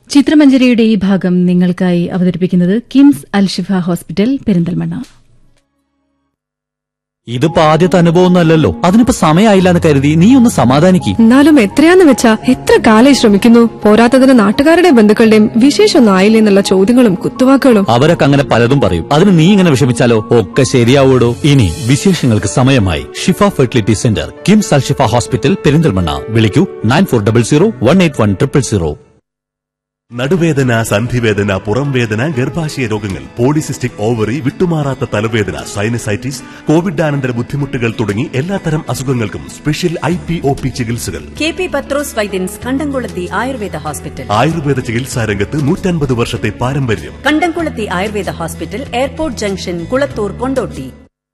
ചിത്രമഞ്ജരിയുടെ ഈ ഭാഗം നിങ്ങൾക്കായി അവതരിപ്പിക്കുന്നത് കിംസ് അൽഷിഫ ഹോസ്പിറ്റൽ പെരിന്തൽമണ്ണ ഇതിപ്പോ ആദ്യത്തെ അനുഭവമൊന്നുമല്ലല്ലോ അതിനിപ്പോ സമയമായില്ല എന്ന് കരുതി നീ ഒന്ന് സമാധാനിക്ക് എന്നാലും എത്രയാന്ന് വെച്ചാ എത്ര കാലായി ശ്രമിക്കുന്നു പോരാത്തതിന് നാട്ടുകാരുടെ ബന്ധുക്കളുടെയും വിശേഷമൊന്നും ആയില്ലേ എന്നുള്ള ചോദ്യങ്ങളും കുത്തുവാക്കുകളും അവരൊക്കെ അങ്ങനെ പലതും പറയും അതിന് നീ ഇങ്ങനെ വിഷമിച്ചാലോ ഒക്കെ ശരിയാവൂടോ ഇനി വിശേഷങ്ങൾക്ക് സമയമായി Shifa fertility centre KIMS Al Shifa hospital Perinthalmanna വിളിക്കൂ nine four double zero one eight one triple zero നടുവേദന സന്ധിവേദന പുറംവേദന ഗർഭാശയ രോഗങ്ങൾ പോളിസിസ്റ്റിക് ഓവറി വിട്ടുമാറാത്ത തലവേദന സൈനസൈറ്റിസ് കോവിഡാനന്തര ബുദ്ധിമുട്ടുകൾ തുടങ്ങി എല്ലാത്തരം അസുഖങ്ങൾക്കും special I P O P ചികിത്സകൾ K P Pathrose Vaidyans Kandamkulathy Ayurveda hospital Ayurveda ചികിത്സാ രംഗത്ത് നൂറ്റൻപത് വർഷത്തെ പാരമ്പര്യം Kandamkulathy Ayurveda hospital airport junction Kulathur Kondotty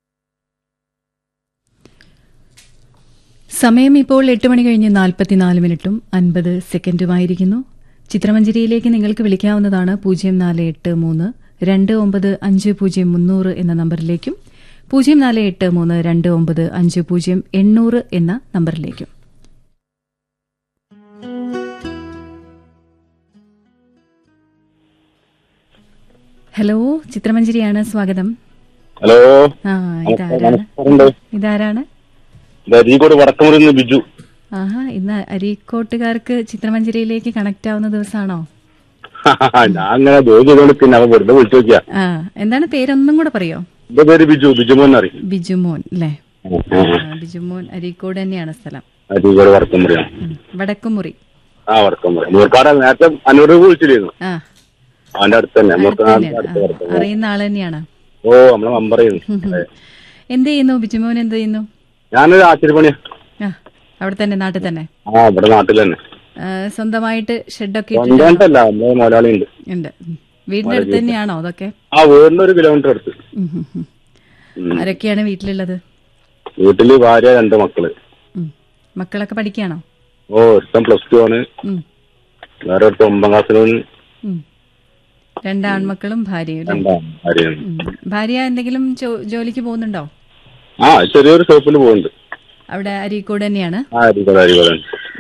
സമയം ഇപ്പോൾ എട്ട് മണി കഴിഞ്ഞ് നാൽപ്പത്തിനാല് മിനിറ്റും അൻപത് സെക്കൻഡുമായിരിക്കുന്നു ചിത്രമഞ്ജരിയിലേക്ക് നിങ്ങൾക്ക് വിളിക്കാവുന്നതാണ് പൂജ്യം നാല് എട്ട് മൂന്ന് രണ്ട് ഒമ്പത് അഞ്ച് പൂജ്യം മുന്നൂറ് എന്ന നമ്പറിലേക്കും പൂജ്യം നാല് എട്ട് മൂന്ന് രണ്ട് ഒമ്പത് അഞ്ച് പൂജ്യം എണ്ണൂറ് എന്ന നമ്പറിലേക്കും ഹലോ ചിത്രമഞ്ജരിയാണ് സ്വാഗതം ഹലോ ആ ഇതാരാണ് നമസ്കാരമുണ്ട് ഇതാരാണ് ഇത് അരീക്കോട് വടക്കമുറിന്ന് ബിജു ആഹാ ഇന്ന് അരീക്കോട്ടുകാർക്ക് ചിത്രമഞ്ജരിയിലേക്ക് കണക്ട് ആവുന്ന ദിവസമാണോ ഞാൻ അങ്ങനെ ജോലി ചെയ്തോണ്ട് പിന്നെ അവൻ വെറുതെ വിളിച്ചു നോക്കിയാ ആ എന്താണ് പേരൊന്നും കൂടെ പറയോ എന്റെ പേര് ബിജു ബിജുമോൻ അറിയും ബിജുമോൻ അല്ലേ ആ, ബിജുമോൻ അരീക്കോട് തന്നെയാണ് സ്ഥലം അരീക്കോട് വടക്കമുറിയാണ് ഉം. വടക്കുമുറി ആ വടക്കമുറി മൂർക്കാട് നേരത്തെ അനൂറ് വിളിച്ചിരുന്നു ആ അവന്റെ അടുത്ത് തന്നെ അടുത്ത് മൂർക്കാട് തന്നെയാണ് അടുത്ത് ആ, വടക്കമുറി അറിയുന്ന ആള് തന്നെയാണ് ഓ നമ്മളെ നമ്പർ ചെയ്യുന്നു എന്ത് ചെയ്യുന്നു ബിജുമോൻ എന്ത് ചെയ്യുന്നു ഞാനൊരു ആശ്ചര്യപ്പണിയാ ആ അവിടെ തന്നെ നാട്ടിൽ തന്നെ ആ ഇവിടെ നാട്ടിൽ തന്നെ ആ, സ്വന്തമായിട്ട് ഷെഡൊക്കെ ഇട്ടിട്ട് സ്വന്തമായിട്ടല്ല നമ്മളെ മുതലാളി ഉണ്ട് ഉണ്ട് ഉം. വീടിന്റെ അടുത്ത് തന്നെയാണോ അതൊക്കെ ആ വീടിന്റെ ഒരു കിലോമീറ്റർ അടുത്ത് ഉം, ഉം, ഉം. ആരൊക്കെയാണ് വീട്ടിലുള്ളത് വീട്ടില് ഭാര്യ രണ്ട് മക്കള് ഉം. മക്കളൊക്കെ പഠിക്കുകയാണോ ഓ ഒരുത്തൻ പ്ലസ് ടു ആണ് ഉം. വേറെ ഒരുത്തൻ ഒമ്പതാം ക്ലാസ്സിലാണ് ഉം. രണ്ട് ആൺമക്കളും ഭാര്യയും അല്ലേ? രണ്ടാം ഭാര്യയാണ് ഉം. ഭാര്യ എന്തെങ്കിലും ജോ- ജോലിക്ക് പോകുന്നുണ്ടോ ആ ചെറിയൊരു ഷോപ്പിൽ പോകുന്നുണ്ട് അവിടെ അരീക്കോട് തന്നെയാണ് ആ അരിക്കോട് അരിക്കോട്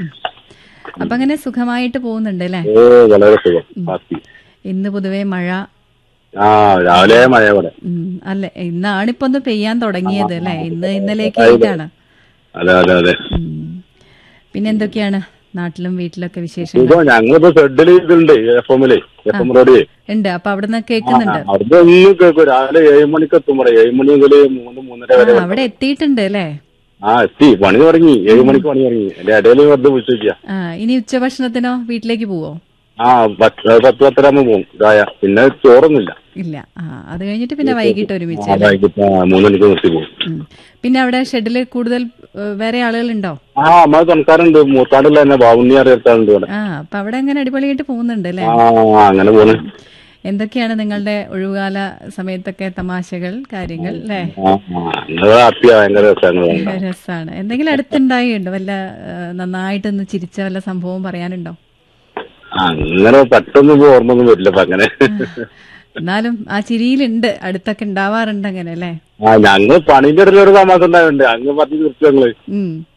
അപ്പൊ അങ്ങനെ സുഖമായിട്ട് പോകുന്നുണ്ട് അല്ലേ ഓ വളരെ സുഖം ബാക്കി ഇന്ന് പൊതുവെ മഴ ആ രാവിലെ മഴ ഇവിടെ ഉം, അല്ലെ ഇന്നാണിപ്പോ ഒന്ന് പെയ്യാൻ തുടങ്ങിയത് അല്ലെ ഇന്ന് ഇന്നലേക്ക് ആയിട്ടാണ് അതെ അതെ അതെ ഉം. പിന്നെ എന്തൊക്കെയാണ് നാട്ടിലും വീട്ടിലൊക്കെ വിശേഷങ്ങൾ ഇപ്പൊ ഞങ്ങളിപ്പോ ഷെഡിൽ ഇതുണ്ട് എഫ് എമ്മില് എഫ് എം റോഡിൽ ഉണ്ട് അപ്പൊ അവിടുന്ന് കേൾക്കുന്നുണ്ട് അവിടെ ഒന്നും കേൾക്കും രാവിലെ ഏഴ് മണിക്ക് എത്തും ഇവിടെ ഏഴ് മണി മുതൽ മൂന്ന് മൂന്നര ആ വരെ അവിടെ എത്തിയിട്ടുണ്ട് അല്ലേ ആ എത്തി പണി തുടങ്ങി ഏഴ് മണിക്ക് പണി തുടങ്ങി എന്റെ ഇടയിൽ വെറുതെ വിളിച്ചു നോക്കിയാ ആ ഇനി ഉച്ചഭക്ഷണത്തിനോ വീട്ടിലേക്ക് പോവോ ആ പത്ത് പത്ത് പത്തരാകുമ്പോ പോകും ഇതായ പിന്നെ ചോറൊന്നുമില്ല ഇല്ല ആ അത് കഴിഞ്ഞിട്ട് പിന്നെ വൈകിട്ട് ഒരുമിച്ച് ആ, അല്ലേ വൈകിട്ട് ആ, മൂന്ന് മണിക്ക് നിർത്തി പോകും ഉം. പിന്നെ അവിടെ ഷെഡില് കൂടുതൽ ഏ, വേറെ ആളുകളുണ്ടോ ആ നമ്മളെ തുണക്കാരുണ്ട് മൂത്താടുള്ള തന്നെ ബാവുണ്ണി അറിയത്താറുണ്ട് ഇവിടെ ആ അപ്പൊ അവിടെ അങ്ങനെ അടിപൊളിയായിട്ട് പോകുന്നുണ്ട് അല്ലേ ആ അങ്ങനെ പോണ് എന്തൊക്കെയാണ് നിങ്ങളുടെ ഒഴിവുകാല സമയത്തൊക്കെ തമാശകൾ കാര്യങ്ങൾ അല്ലേ ആ ആ, നിങ്ങള് ഹാപ്പിയാ ഭയങ്കര രസമാണ് രസാണ് എന്തെങ്കിലും അടുത്തുണ്ടായിണ്ടോ വല്ല ഏ, നന്നായിട്ടൊന്ന് ചിരിച്ച വല്ല സംഭവം പറയാനുണ്ടോ അങ്ങനെ പെട്ടെന്ന് ഇപ്പൊ ഓർമ്മ ഒന്നും വരില്ല അപ്പൊ അങ്ങനെ എന്നാലും ആ ചിരിയിലുണ്ട് അടുത്തൊക്കെ ഉണ്ടാവാറുണ്ട് അങ്ങനെ അല്ലേ ആ ഞങ്ങൾ പണിന്റെ ഇടയിൽ ഒരു താമസം ഉണ്ടായുണ്ട് അങ്ങ് പറഞ്ഞ് തീർത്തു ഞങ്ങള് ഉം